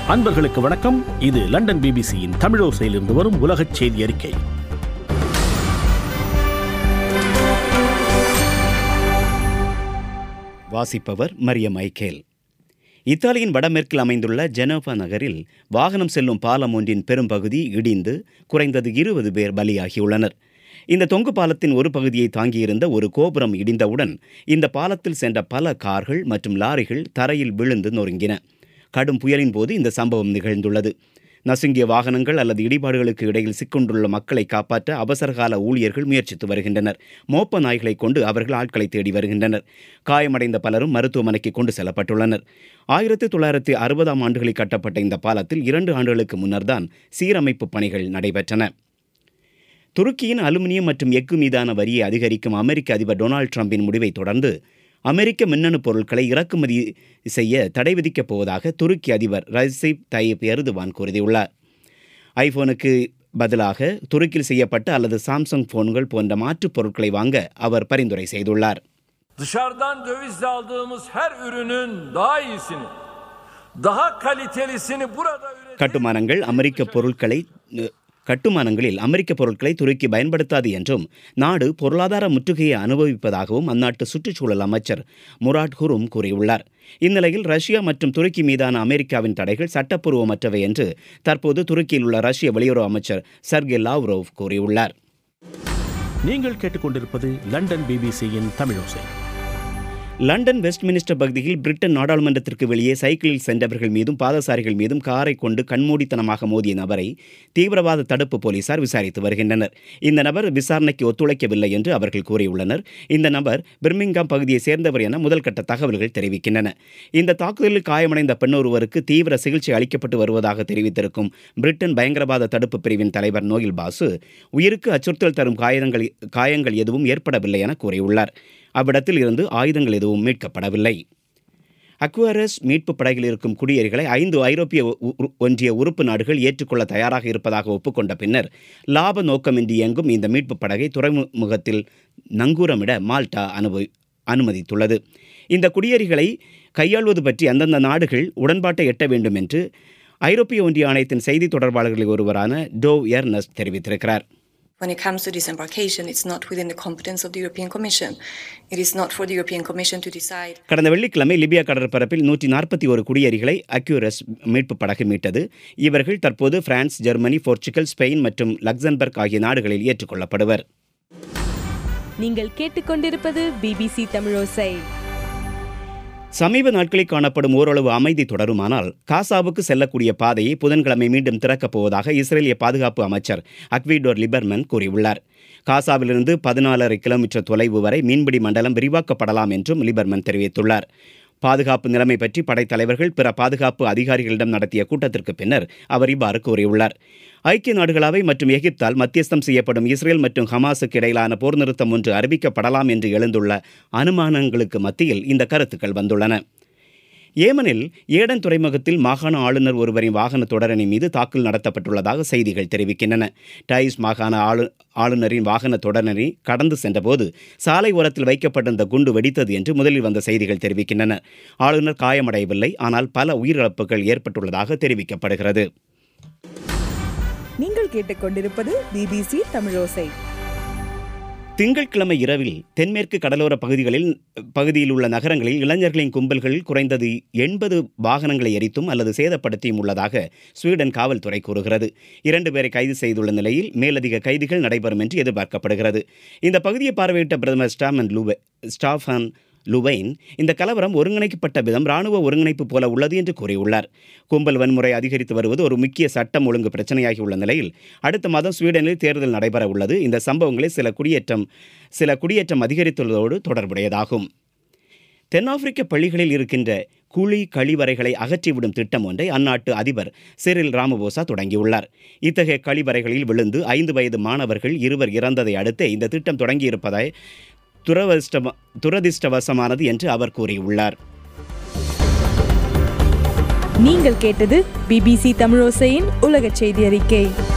அன்பர்களுக்கு வணக்கம் இது லண்டன் பிபிசியின் தமிழோசையிலிருந்து வரும் உலகச் செய்தி அறிக்கை வாசிப்பவர் மரிய மைக்கேல் இத்தாலியின் வடமேற்கில் அமைந்துள்ள ஜெனோவா நகரில் வாகனம் செல்லும் பாலம் ஒன்றின் பெரும்பகுதி இடிந்து குறைந்தது இருபது பேர் பலியாகியுள்ளனர் இந்த தொங்கு பாலத்தின் ஒரு பகுதியை தாங்கியிருந்த ஒரு கோபுரம் இடிந்தவுடன் இந்த பாலத்தில் சென்ற பல கார்கள் மற்றும் லாரிகள் தரையில் விழுந்து நொறுங்கின கடும் புயலின் போது இந்த சம்பவம் நிகழ்ந்துள்ளது நசுங்கிய வாகனங்கள் அல்லது இடிபாடுகளுக்கு இடையில் சிக்கொண்டுள்ள மக்களை காப்பாற்ற அவசரகால ஊழியர்கள் முயற்சித்து வருகின்றனர் மோப்ப நாய்களை கொண்டு அவர்கள் ஆட்களை தேடி வருகின்றனர் காயமடைந்த பலரும் மருத்துவமனைக்கு கொண்டு செல்லப்பட்டுள்ளனர் ஆயிரத்தி தொள்ளாயிரத்தி அறுபதாம் ஆண்டுகளில் கட்டப்பட்ட இந்த பாலத்தில் இரண்டு ஆண்டுகளுக்கு முன்னர்தான் சீரமைப்பு பணிகள் நடைபெற்றன துருக்கியின் அலுமினியம் மற்றும் எஃகு மீதான வரியை அதிகரிக்கும் அமெரிக்க அதிபர் டொனால்ட் ட்ரம்பின் முடிவை தொடர்ந்து அமெரிக்க மின்னணு பொருட்களை இறக்குமதி செய்ய தடை விதிக்கப் போவதாக துருக்கி அதிபர் ரசிப் தயிப் எருதுவான் கூறியுள்ளார் ஐபோனுக்கு பதிலாக துருக்கியில் செய்யப்பட்ட அல்லது சாம்சங் போன்கள் போன்ற மாற்றுப் பொருட்களை வாங்க அவர் பரிந்துரை செய்துள்ளார் Dışarıdan dövizle aldığımız her ürünün daha iyisini, daha kalitelisini burada üretip கட்டுமானங்கள் அமெரிக்க பொருட்களை கட்டுமானங்களில் அமெரிக்க பொருட்களை துருக்கி பயன்படுத்தாது என்றும் நாடு பொருளாதார முற்றுகையை அனுபவிப்பதாகவும் அந்நாட்டு சுற்றுச்சூழல் அமைச்சர் முராட் ஹுரும் கூறியுள்ளார் இந்நிலையில் ரஷ்யா மற்றும் துருக்கி மீதான அமெரிக்காவின் தடைகள் சட்டப்பூர்வமற்றவை என்று தற்போது துருக்கியில் உள்ள ரஷ்ய வெளியுறவு அமைச்சர் சர்கே லாவ்ரோவ் கூறியுள்ளார் நீங்கள் கேட்டுக்கொண்டிருப்பது லண்டன் பிபிசியின் தமிழோசை லண்டன் வெஸ்ட்மினிஸ்டர் பகுதியில் பிரிட்டன் நாடாளுமன்றத்திற்கு வெளியே சைக்கிளில் சென்றவர்கள் மீதும் பாதசாரிகள் மீதும் காரை கொண்டு கண்மூடித்தனமாக மோதிய நபரை தீவிரவாத தடுப்பு போலீசார் விசாரித்து வருகின்றனர் இந்த நபர் விசாரணைக்கு ஒத்துழைக்கவில்லை என்று அவர்கள் கூறியுள்ளனர் இந்த நபர் பிர்மிங்காம் பகுதியைச் சேர்ந்தவர் என முதல்கட்ட தகவல்கள் தெரிவிக்கின்றன இந்த தாக்குதலில் காயமடைந்த பெண்ணொருவருக்கு தீவிர சிகிச்சை அளிக்கப்பட்டு வருவதாக தெரிவித்திருக்கும் பிரிட்டன் பயங்கரவாத தடுப்பு பிரிவின் தலைவர் நோயில் பாசு உயிருக்கு அச்சுறுத்தல் தரும் காயங்கள் காயங்கள் எதுவும் ஏற்படவில்லை என கூறியுள்ளார் அவ்விடத்தில் இருந்து ஆயுதங்கள் எதுவும் மீட்கப்படவில்லை அக்வாரஸ் மீட்பு படகில் இருக்கும் குடியேறிகளை ஐந்து ஐரோப்பிய ஒ- ஒ- ஒன்றிய உறுப்பு நாடுகள் ஏற்றுக்கொள்ள தயாராக இருப்பதாக ஒப்புக்கொண்ட பின்னர் லாப நோக்கமின்றி இயங்கும் இந்த மீட்பு படகை துறைமுகத்தில் நங்கூரமிட மால்டா அனுபவி அனுமதித்துள்ளது இந்த குடியேறிகளை கையாள்வது பற்றி அந்தந்த நாடுகள் உடன்பாட்டை எட்ட வேண்டும் என்று ஐரோப்பிய ஒன்றிய ஆணையத்தின் செய்தி தொடர்பாளர்களில் ஒருவரான டோவ் எர்னஸ்ட் தெரிவித்திருக்கிறார் When it comes to disembarkation, it's not within the competence of the European Commission. It is not for the European Commission to decide. கடந்த வெள்ளிக்கிழமை லிபியா கடற்பரப்பில் நூற்றி நாற்பத்தி ஒரு குடியேறிகளை அக்யூரஸ் மீட்பு படகு மீட்டது இவர்கள் தற்போது பிரான்ஸ் ஜெர்மனி போர்ச்சுகல் ஸ்பெயின் மற்றும் லக்சம்பர்க் ஆகிய நாடுகளில் ஏற்றுக்கொள்ளப்படுவர் நீங்கள் கேட்டுக்கொண்டிருப்பது பிபிசி தமிழோசை சமீப நாட்களில் காணப்படும் ஓரளவு அமைதி தொடருமானால் காசாவுக்கு செல்லக்கூடிய பாதையை புதன்கிழமை மீண்டும் திறக்கப் போவதாக இஸ்ரேலிய பாதுகாப்பு அமைச்சர் அக்விடோர் லிபர்மன் கூறியுள்ளார் காசாவிலிருந்து பதினாலரை கிலோமீட்டர் தொலைவு வரை மீன்பிடி மண்டலம் விரிவாக்கப்படலாம் என்றும் லிபர்மன் தெரிவித்துள்ளார் பாதுகாப்பு நிலைமை பற்றி படைத்தலைவர்கள் பிற பாதுகாப்பு அதிகாரிகளிடம் நடத்திய கூட்டத்திற்கு பின்னர் அவர் இவ்வாறு கூறியுள்ளார் ஐக்கிய நாடுகளவை மற்றும் எகிப்தால் மத்தியஸ்தம் செய்யப்படும் இஸ்ரேல் மற்றும் ஹமாஸுக்கு இடையிலான போர் நிறுத்தம் ஒன்று அறிவிக்கப்படலாம் என்று எழுந்துள்ள அனுமானங்களுக்கு மத்தியில் இந்த கருத்துக்கள் வந்துள்ளன ஏமனில் ஏடன் துறைமுகத்தில் மாகாண ஆளுநர் ஒருவரின் வாகன தொடரணி மீது தாக்குதல் நடத்தப்பட்டுள்ளதாக செய்திகள் தெரிவிக்கின்றன டைஸ் மாகாண ஆளு ஆளுநரின் வாகன தொடரணி கடந்து சென்றபோது சாலை ஓரத்தில் வைக்கப்பட்டிருந்த குண்டு வெடித்தது என்று முதலில் வந்த செய்திகள் தெரிவிக்கின்றன ஆளுநர் காயமடையவில்லை ஆனால் பல உயிரிழப்புகள் ஏற்பட்டுள்ளதாக தெரிவிக்கப்படுகிறது நீங்கள் கேட்டுக்கொண்டிருப்பது பிபிசி தமிழோசை திங்கட்கிழமை இரவில் தென்மேற்கு கடலோர பகுதிகளில் பகுதியில் உள்ள நகரங்களில் இளைஞர்களின் கும்பல்கள் குறைந்தது எண்பது வாகனங்களை எரித்தும் அல்லது சேதப்படுத்தியும் உள்ளதாக ஸ்வீடன் காவல்துறை கூறுகிறது இரண்டு பேரை கைது செய்துள்ள நிலையில் மேலதிக கைதுகள் நடைபெறும் என்று எதிர்பார்க்கப்படுகிறது இந்த பகுதியை பார்வையிட்ட பிரதமர் ஸ்டாமன் லூவே ஸ்டாஃபன் லுவைன் இந்த கலவரம் ஒருங்கிணைக்கப்பட்ட விதம் ராணுவ ஒருங்கிணைப்பு போல உள்ளது என்று கூறியுள்ளார் கும்பல் வன்முறை அதிகரித்து வருவது ஒரு முக்கிய சட்டம் ஒழுங்கு பிரச்சனையாகி உள்ள நிலையில் அடுத்த மாதம் ஸ்வீடனில் தேர்தல் நடைபெற உள்ளது இந்த சம்பவங்களில் சில குடியேற்றம் சில குடியேற்றம் அதிகரித்துள்ளதோடு தொடர்புடையதாகும் தென்னாப்பிரிக்க பள்ளிகளில் இருக்கின்ற குழி கழிவறைகளை அகற்றிவிடும் திட்டம் ஒன்றை அந்நாட்டு அதிபர் சிறில் ராமபோசா தொடங்கியுள்ளார் இத்தகைய கழிவறைகளில் விழுந்து ஐந்து வயது மாணவர்கள் இருவர் இறந்ததை அடுத்து இந்த திட்டம் தொடங்கியிருப்பதை துரதிர்ஷ்டம துரதிர்ஷ்டவசமானது என்று அவர் கூறியுள்ளார் நீங்கள் கேட்டது பிபிசி தமிழோசையின் உலகச் செய்தி அறிக்கை